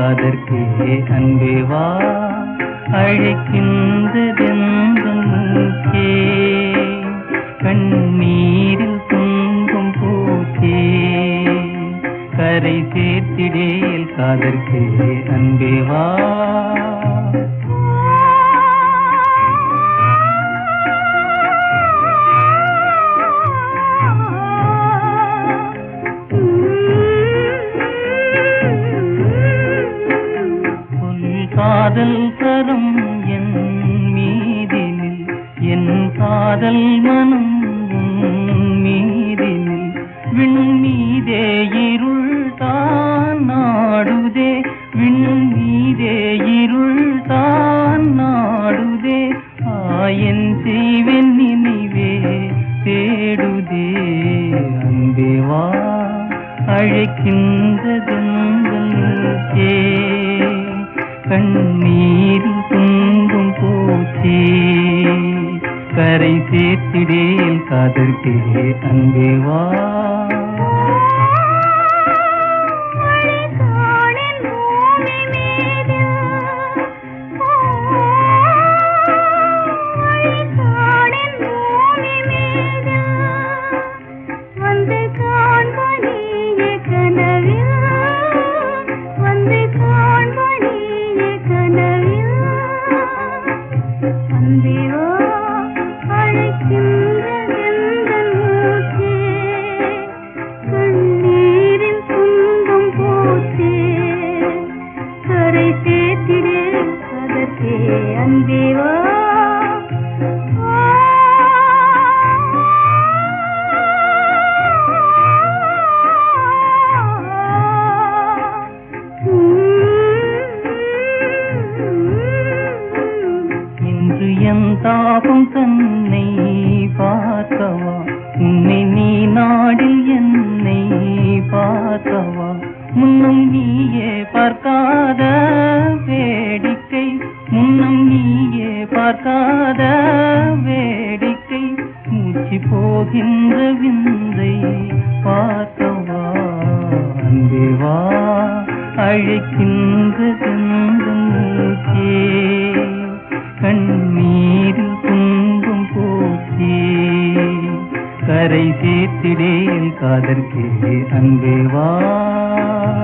காதற்கே அன்பே வா அழைக்கின்றதெந்தன் மூச்சே கண்ணீரில் துன்பம் பூச்சே கரை சேர்த்திடேல் காதற்கே அன்பே வா சொல் காதல் கரம் என் மீதினில் என் காதல் மனம் உன் மீதினில் விண் மீதே இருள் தான் நாடுதே விண் மீதே இருள் தான் நாடுதே ஆயன் செய்வென் நினைவே தேடுதே அன்பே வா அழைக்கின்றதெந்தே கண்ணீரில் துன்பம் போச்சே கரை சேர்த்திடேல் காதற்கே அன்பே வா அழைக்காணின் பூமி மீது அழைக்காணின் பூமி மீது வந்து காண்பனியே கனவில் வந்து காண்பனியே கனவில் அன்பேவா அழைக்கின்றதெந்தன் மூச்சே கண்ணீரின் துன்பம் போச்சே கரை சேர்த்திடே அதற்கே அன்பேவா இன்று என் தாபம் தன்னை பார்க்கவா உன்னை நீ நாடில் என்னை பார்க்கவா முன்னும் நீயே பார்க்காத வேடிக்கை முன்னும் நீயே பார்க்காத வேடிக்கை மூச்சு போகின்ற விந்தை பார்க்கவா அன்பே வா அழைக்கின்ற மூச்சே கண்ணீரில் துன்பம் போச்சே கரை சேர்த்திடேல் காதற்கே அன்பே வா